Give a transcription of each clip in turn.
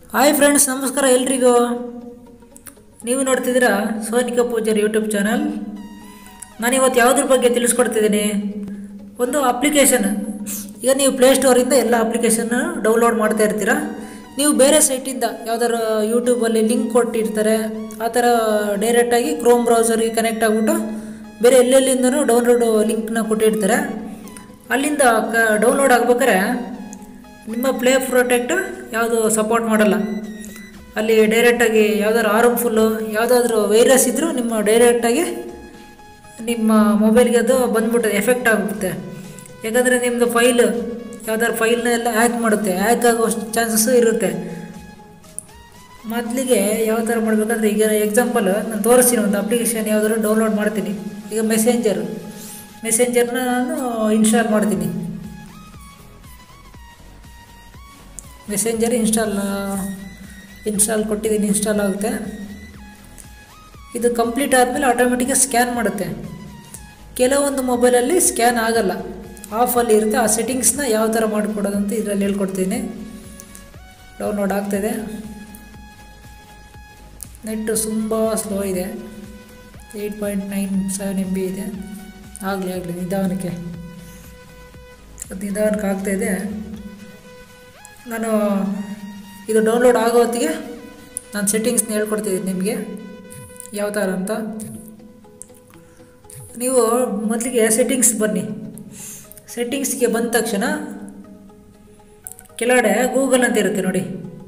hi friends ನಮಸ್ಕಾರ ಎಲ್ರಿಗೂ ನೀವು ನೋಡ್ತಿದ್ದೀರಾ ಸೋನಿಕಾ ಪೂಜಾರಿ ಯೂಟ್ಯೂಬ್ ಚಾನಲ್ ನಾನಿವತ್ತು ಯಾವುದ್ರ ಬಗ್ಗೆ ತಿಳಿಸ್ಕೊಡ್ತಿದ್ದೀನಿ ಒಂದು ಅಪ್ಲಿಕೇಶನ್ ಈಗ ನೀವು ಪ್ಲೇಸ್ಟೋರಿಂದ ಎಲ್ಲ ಅಪ್ಲಿಕೇಶನ್ ಡೌನ್ಲೋಡ್ ಮಾಡ್ತಾ ಇರ್ತೀರ ನೀವು ಬೇರೆ ಸೈಟಿಂದ ಯಾವ್ದಾರು ಯೂಟ್ಯೂಬಲ್ಲಿ ಲಿಂಕ್ ಕೊಟ್ಟಿರ್ತಾರೆ ಆ ಥರ ಡೈರೆಕ್ಟಾಗಿ ಕ್ರೋಮ್ ಬ್ರೌಸರ್ಗೆ ಕನೆಕ್ಟ್ ಆಗಿಬಿಟ್ಟು ಬೇರೆ ಎಲ್ಲೆಲ್ಲಿಂದನೂ ಡೌನ್ಲೋಡ್ ಲಿಂಕ್ನ ಕೊಟ್ಟಿರ್ತಾರೆ ಅಲ್ಲಿಂದ ಕ ಡೌನ್ಲೋಡ್ ಆಗ್ಬೇಕಾರೆ ನಿಮ್ಮ ಪ್ಲೇ ಪ್ರೊಟೆಕ್ಟ್ ಯಾವುದು ಸಪೋರ್ಟ್ ಮಾಡಲ್ಲ ಅಲ್ಲಿ ಡೈರೆಕ್ಟಾಗಿ ಯಾವ್ದಾದ್ರು ಆರ್ಮ್ಫುಲ್ಲು ಯಾವುದಾದ್ರೂ ವೈರಸ್ ಇದ್ದರೂ ನಿಮ್ಮ ಡೈರೆಕ್ಟಾಗಿ ನಿಮ್ಮ ಮೊಬೈಲ್ಗೆ ಅದು ಬಂದ್ಬಿಟ್ಟು ಎಫೆಕ್ಟ್ ಆಗುತ್ತೆ ಯಾಕಂದರೆ ನಿಮ್ಮದು ಫೈಲ್ ಯಾವ್ದಾದ್ರು ಫೈಲ್ನ ಎಲ್ಲ ಹ್ಯಾಕ್ ಮಾಡುತ್ತೆ ಹ್ಯಾಕ್ ಆಗೋ ಚಾನ್ಸಸ್ಸು ಇರುತ್ತೆ ಮೊದಲಿಗೆ ಯಾವ ಥರ ಮಾಡಬೇಕಂದ್ರೆ ಈಗ ಎಕ್ಸಾಂಪಲ್ ನಾನು ತೋರಿಸ್ತೀನಿ ಒಂದು ಅಪ್ಲಿಕೇಶನ್ ಯಾವುದಾದ್ರು ಡೌನ್ಲೋಡ್ ಮಾಡ್ತೀನಿ ಈಗ ಮೆಸೆಂಜರ್ ಮೆಸೆಂಜರ್ನ ನಾನು ಇನ್ಸ್ಟಾಲ್ ಮಾಡ್ತೀನಿ ಮೆಸೆಂಜರ್ ಇನ್ಸ್ಟಾಲ್ ಇನ್ಸ್ಟಾಲ್ ಕೊಟ್ಟಿದ್ದೀನಿ ಇನ್ಸ್ಟಾಲ್ ಆಗುತ್ತೆ ಇದು ಕಂಪ್ಲೀಟ್ ಆದಮೇಲೆ ಆಟೋಮೆಟಿಕಾಗಿ ಸ್ಕ್ಯಾನ್ ಮಾಡುತ್ತೆ ಕೆಲವೊಂದು ಮೊಬೈಲಲ್ಲಿ ಸ್ಕ್ಯಾನ್ ಆಗಲ್ಲ ಆಫಲ್ಲಿ ಇರುತ್ತೆ ಆ ಸೆಟ್ಟಿಂಗ್ಸ್ನ ಯಾವ ಥರ ಮಾಡಿಕೊಡೋದು ಅಂತ ಇದರಲ್ಲಿ ಹೇಳ್ಕೊಡ್ತೀನಿ ಡೌನ್ಲೋಡ್ ಆಗ್ತಾಯಿದೆ ನೆಟ್ಟು ತುಂಬ ಸ್ಲೋ ಇದೆ eight point nine seven M B ಇದೆ ಆಗಲಿ ಆಗಲಿ ನಿಧಾನಕ್ಕೆ ಅದು ನಿಧಾನಕ್ಕೆ ಆಗ್ತಾಯಿದೆ ನಾನು ಇದು ಡೌನ್ಲೋಡ್ ಆಗೋ ಹೊತ್ತಿಗೆ ನಾನು ಸೆಟ್ಟಿಂಗ್ಸ್ನ ಹೇಳ್ಕೊಡ್ತಿದ್ದೀನಿ ನಿಮಗೆ ಯಾವ ಥರ ಅಂತ ನೀವು ಮೊದಲಿಗೆ ಸೆಟ್ಟಿಂಗ್ಸ್ ಬನ್ನಿ ಸೆಟ್ಟಿಂಗ್ಸ್ಗೆ ಬಂದ ತಕ್ಷಣ ಕೆಳಗಡೆ ಗೂಗಲ್ ಅಂತ ಇರುತ್ತೆ ನೋಡಿ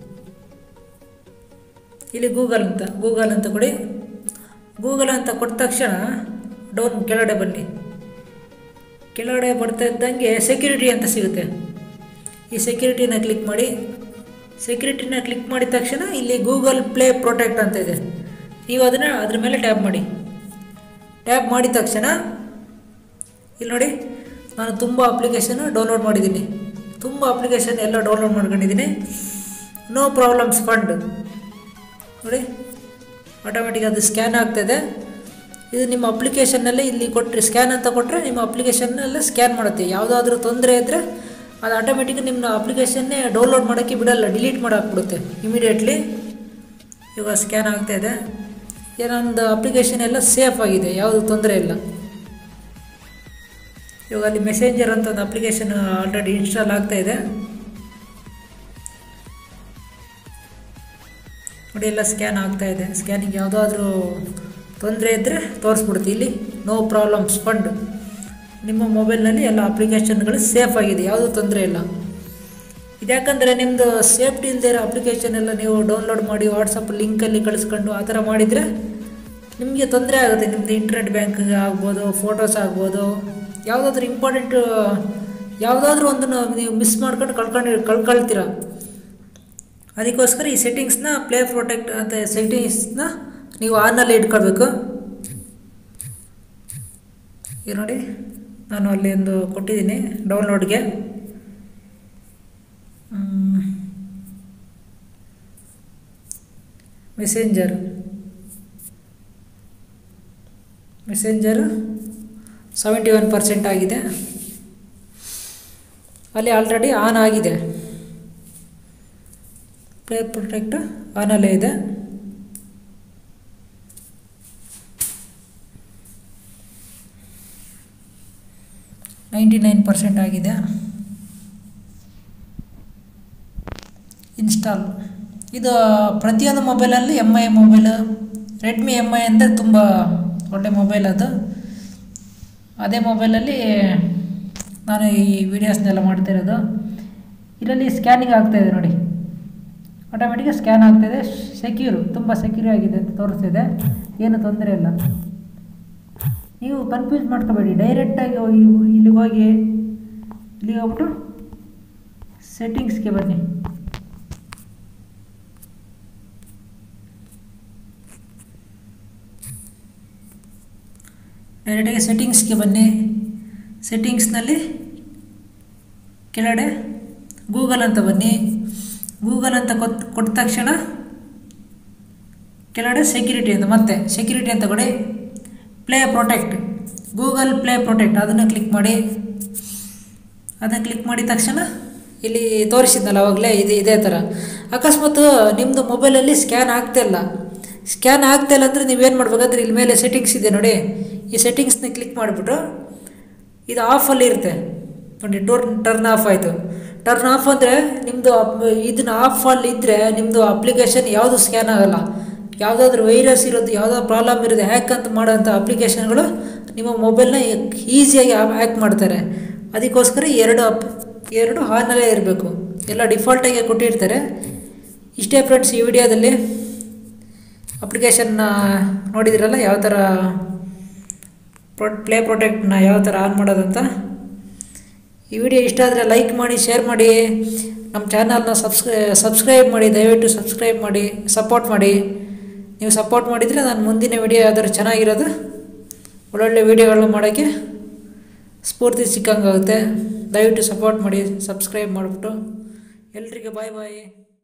ಇಲ್ಲಿ ಗೂಗಲ್ ಅಂತ ಗೂಗಲ್ ಅಂತ ಕೊಡಿ ಗೂಗಲ್ ಅಂತ ಕೊಟ್ಟ ತಕ್ಷಣ ಡೌನ್ ಕೆಳಗಡೆ ಬನ್ನಿ ಕೆಳಗಡೆ ಬರ್ತಾ ಇದ್ದಂಗೆ ಸೆಕ್ಯೂರಿಟಿ ಅಂತ ಸಿಗುತ್ತೆ ಈ ಸೆಕ್ಯೂರಿಟಿನ ಕ್ಲಿಕ್ ಮಾಡಿ ಸೆಕ್ಯೂರಿಟಿನ ಕ್ಲಿಕ್ ಮಾಡಿದ ತಕ್ಷಣ ಇಲ್ಲಿ ಗೂಗಲ್ ಪ್ಲೇ ಪ್ರೊಟೆಕ್ಟ್ ಅಂತ ಇದೆ ನೀವು ಅದನ್ನು ಅದ್ರ ಮೇಲೆ ಟ್ಯಾಪ್ ಮಾಡಿ ಟ್ಯಾಪ್ ಮಾಡಿದ ತಕ್ಷಣ ಇಲ್ಲಿ ನೋಡಿ ನಾನು ತುಂಬ ಅಪ್ಲಿಕೇಶನ್ ಡೌನ್ಲೋಡ್ ಮಾಡಿದ್ದೀನಿ ತುಂಬ ಅಪ್ಲಿಕೇಶನ್ ಎಲ್ಲ ಡೌನ್ಲೋಡ್ ಮಾಡ್ಕೊಂಡಿದ್ದೀನಿ ನೋ ಪ್ರಾಬ್ಲಮ್ಸ್ ಫಂಡ್ ನೋಡಿ ಆಟೋಮೆಟಿಕ್ ಅದು ಸ್ಕ್ಯಾನ್ ಆಗ್ತಾಯಿದೆ ಇದು ನಿಮ್ಮ ಅಪ್ಲಿಕೇಶನ್ನಲ್ಲಿ ಇಲ್ಲಿ ಕೊಟ್ಟರೆ ಸ್ಕ್ಯಾನ್ ಅಂತ ಕೊಟ್ಟರೆ ನಿಮ್ಮ ಅಪ್ಲಿಕೇಶನ್ನೆಲ್ಲ ಸ್ಕ್ಯಾನ್ ಮಾಡುತ್ತೆ ಯಾವುದಾದ್ರೂ ತೊಂದರೆ ಇದ್ದರೆ ಅದು ಆಟೋಮೆಟಿಕ್ ನಿಮ್ಮ ಅಪ್ಲಿಕೇಶನ್ನೇ ಡೌನ್ಲೋಡ್ ಮಾಡೋಕ್ಕೆ ಬಿಡಲ್ಲ ಡಿಲೀಟ್ ಮಾಡಾಕ್ಬಿಡುತ್ತೆ ಇಮಿಡಿಯೇಟ್ಲಿ ಇವಾಗ ಸ್ಕ್ಯಾನ್ ಆಗ್ತಾಯಿದೆ ಏನೊಂದು ಅಪ್ಲಿಕೇಶನ್ ಎಲ್ಲ ಸೇಫ್ ಆಗಿದೆ ಯಾವುದು ತೊಂದರೆ ಇಲ್ಲ ಇವಾಗ ಅಲ್ಲಿ ಮೆಸೇಂಜರ್ ಅಂತ ಒಂದು ಅಪ್ಲಿಕೇಶನ್ ಆಲ್ರೆಡಿ ಇನ್ಸ್ಟಾಲ್ ಆಗ್ತಾಯಿದೆ ನೋಡಿ ಎಲ್ಲ ಸ್ಕ್ಯಾನ್ ಆಗ್ತಾಯಿದೆ ಸ್ಕ್ಯಾನಿಂಗ್ ಯಾವುದಾದ್ರೂ ತೊಂದರೆ ಇದ್ದರೆ ತೋರಿಸ್ಬಿಡುತ್ತೆ ಇಲ್ಲಿ ನೋ ಪ್ರಾಬ್ಲಮ್ಸ್ ಫಂಡ್ ನಿಮ್ಮ ಮೊಬೈಲ್ನಲ್ಲಿ ಎಲ್ಲ ಅಪ್ಲಿಕೇಶನ್ಗಳು ಸೇಫ್ ಆಗಿದೆ ಯಾವುದೂ ತೊಂದರೆ ಇಲ್ಲ ಇದ್ಯಾಕಂದರೆ ನಿಮ್ಮದು ಸೇಫ್ಟಿ ಇಲ್ಲದೆ ಇರೋ ಅಪ್ಲಿಕೇಶನ್ ಎಲ್ಲ ನೀವು ಡೌನ್ಲೋಡ್ ಮಾಡಿ ವಾಟ್ಸಪ್ ಲಿಂಕಲ್ಲಿ ಕಳಿಸ್ಕೊಂಡು ಆ ಥರ ಮಾಡಿದರೆ ನಿಮಗೆ ತೊಂದರೆ ಆಗುತ್ತೆ ನಿಮ್ಮದು ಇಂಟರ್ನೆಟ್ ಬ್ಯಾಂಕಿಗೆ ಆಗ್ಬೋದು ಫೋಟೋಸ್ ಆಗ್ಬೋದು ಯಾವುದಾದ್ರೂ ಇಂಪಾರ್ಟೆಂಟ್ ಯಾವುದಾದ್ರೂ ಒಂದನ್ನು ನೀವು ಮಿಸ್ ಮಾಡ್ಕೊಂಡು ಕಳ್ಕೊಂಡು ಕಳ್ಕೊಳ್ತೀರ ಅದಕ್ಕೋಸ್ಕರ ಈ ಸೆಟ್ಟಿಂಗ್ಸ್ನ ಪ್ಲೇ ಪ್ರೊಟೆಕ್ಟ್ ಅಂತ ಸೆಟ್ಟಿಂಗ್ಸ್ನ ನೀವು ಆನಲ್ಲಿ ಇಟ್ಕೊಳ್ಬೇಕು ಈಗ ನೋಡಿ ನಾನು ಅಲ್ಲಿ ಒಂದು ಕೊಟ್ಟಿದ್ದೀನಿ ಡೌನ್ಲೋಡ್ಗೆ messenger messenger seventy one percent ಆಗಿದೆ ಅಲ್ಲಿ ಆಲ್ರೆಡಿ ಆನ್ ಆಗಿದೆ ಪ್ಲೇ ಪ್ರೊಟೆಕ್ಟ್ ಆನಲ್ಲೇ ಇದೆ ನೈಂಟಿ ನೈನ್ ಪರ್ಸೆಂಟ್ ಆಗಿದೆ ಇನ್ಸ್ಟಾಲ್ ಇದು ಪ್ರತಿಯೊಂದು ಮೊಬೈಲಲ್ಲಿ M I mobile Redmi M I ಅಂದರೆ ತುಂಬ ಒಳ್ಳೆ ಮೊಬೈಲ್ ಅದು ಅದೇ ಮೊಬೈಲಲ್ಲಿ ನಾನು ಈ ವಿಡಿಯೋಸ್ನೆಲ್ಲ ಮಾಡ್ತಿರೋದು ಇದರಲ್ಲಿ ಸ್ಕ್ಯಾನಿಂಗ್ ಆಗ್ತಾಯಿದೆ ನೋಡಿ ಆಟೋಮೆಟಿಕ್ ಸ್ಕ್ಯಾನ್ ಆಗ್ತಾಯಿದೆ ಸೆಕ್ಯೂರು ತುಂಬ ಸೆಕ್ಯೂರ್ ಆಗಿದೆ ಅಂತ ತೋರಿಸ್ತಿದೆ ಏನು ತೊಂದರೆ ಇಲ್ಲ ನೀವು ಕನ್ಫ್ಯೂಸ್ ಮಾಡ್ಕೋಬೇಡಿ ಡೈರೆಕ್ಟಾಗಿ ಹೋಗಿ ಇಲ್ಲಿಗೆ ಹೋಗಿ ಇಲ್ಲಿಗೆ ಹೋಗ್ಬಿಟ್ಟು ಸೆಟ್ಟಿಂಗ್ಸ್ಗೆ ಬನ್ನಿ ಡೈರೆಕ್ಟಾಗಿ ಸೆಟ್ಟಿಂಗ್ಸ್ಗೆ ಬನ್ನಿ ಸೆಟ್ಟಿಂಗ್ಸ್ನಲ್ಲಿ ಕೆಳಗಡೆ ಗೂಗಲ್ ಅಂತ ಬನ್ನಿ ಗೂಗಲ್ ಅಂತ ಕೊತ್ ಕೊಟ್ಟ ತಕ್ಷಣ ಕೆಳಗಡೆ ಸೆಕ್ಯೂರಿಟಿ ಅಂತ ಮತ್ತೆ ಸೆಕ್ಯೂರಿಟಿ ಅಂತ ಕೊಡಿ play protect Google play protect ಅದನ್ನು ಕ್ಲಿಕ್ ಮಾಡಿ ಅದನ್ನು ಕ್ಲಿಕ್ ಮಾಡಿದ ತಕ್ಷಣ ಇಲ್ಲಿ ತೋರಿಸಿದ್ನಲ್ಲ ಅವಾಗಲೇ ಇದು ಇದೇ ಥರ ಅಕಸ್ಮಾತ್ ನಿಮ್ಮದು ಮೊಬೈಲಲ್ಲಿ ಸ್ಕ್ಯಾನ್ ಆಗ್ತಾಯಿಲ್ಲ ಸ್ಕ್ಯಾನ್ ಆಗ್ತಾಯಿಲ್ಲ ಅಂದರೆ ನೀವೇನು ಮಾಡ್ಬೇಕಂದ್ರೆ ಇಲ್ಲಿ ಮೇಲೆ ಸೆಟ್ಟಿಂಗ್ಸ್ ಇದೆ ನೋಡಿ ಈ ಸೆಟ್ಟಿಂಗ್ಸ್ನ ಕ್ಲಿಕ್ ಮಾಡಿಬಿಟ್ಟು ಇದು ಆಫಲ್ಲಿ ಇರುತ್ತೆ ನೋಡಿ ಟೋರ್ ಟರ್ನ್ ಆಫ್ ಆಯಿತು ಟರ್ನ್ ಆಫ್ ಅಂದರೆ ನಿಮ್ಮದು ಇದನ್ನ ಆಫಲ್ಲಿ ಇದ್ದರೆ ನಿಮ್ಮದು ಅಪ್ಲಿಕೇಶನ್ ಯಾವುದು ಸ್ಕ್ಯಾನ್ ಆಗಲ್ಲ ಯಾವುದಾದ್ರೂ ವೈರಸ್ ಇರೋದು ಯಾವುದಾದ್ರು ಪ್ರಾಬ್ಲಮ್ ಇರೋದು ಹ್ಯಾಕ್ ಅಂತ ಮಾಡೋಂಥ ಅಪ್ಲಿಕೇಶನ್ಗಳು ನಿಮ್ಮ ಮೊಬೈಲ್ನ ಈಸಿಯಾಗಿ ಹ್ಯಾಕ್ ಮಾಡ್ತಾರೆ ಅದಕ್ಕೋಸ್ಕರ ಎರಡು ಅಪ್ ಎರಡು ಆನಲ್ಲೇ ಇರಬೇಕು ಎಲ್ಲ ಡಿಫಾಲ್ಟಾಗಿ ಕೊಟ್ಟಿರ್ತಾರೆ ಇಷ್ಟೇ ಫ್ರೆಂಡ್ಸ್ ಈ ವಿಡಿಯೋದಲ್ಲಿ ಅಪ್ಲಿಕೇಶನ್ನ ನೋಡಿದಿರಲ್ಲ ಯಾವ ಥರ ಪ್ರೊ ಪ್ಲೇ ಪ್ರೊಟೆಕ್ಟ್ನ ಯಾವ ಥರ ಆನ್ ಮಾಡೋದಂತ ಈ ವಿಡಿಯೋ ಇಷ್ಟ ಆದರೆ ಲೈಕ್ ಮಾಡಿ ಶೇರ್ ಮಾಡಿ ನಮ್ಮ ಚಾನಲ್ನ ಸಬ್ಸ್ಕ್ರೈ ಸಬ್ಸ್ಕ್ರೈಬ್ ಮಾಡಿ ದಯವಿಟ್ಟು ಸಬ್ಸ್ಕ್ರೈಬ್ ಮಾಡಿ ಸಪೋರ್ಟ್ ಮಾಡಿ ನೀವು ಸಪೋರ್ಟ್ ಮಾಡಿದರೆ ನಾನು ಮುಂದಿನ ವಿಡಿಯೋ ಯಾವ್ದಾದ್ರು ಚೆನ್ನಾಗಿರೋದು ಒಳ್ಳೊಳ್ಳೆ ವೀಡಿಯೋಗಳನ್ನ ಮಾಡೋಕ್ಕೆ ಸ್ಫೂರ್ತಿ ಸಿಕ್ಕಂಗಾಗುತ್ತೆ ದಯವಿಟ್ಟು ಸಪೋರ್ಟ್ ಮಾಡಿ ಸಬ್ಸ್ಕ್ರೈಬ್ ಮಾಡಿಬಿಟ್ಟು ಎಲ್ರಿಗೆ ಬಾಯ್ ಬಾಯ್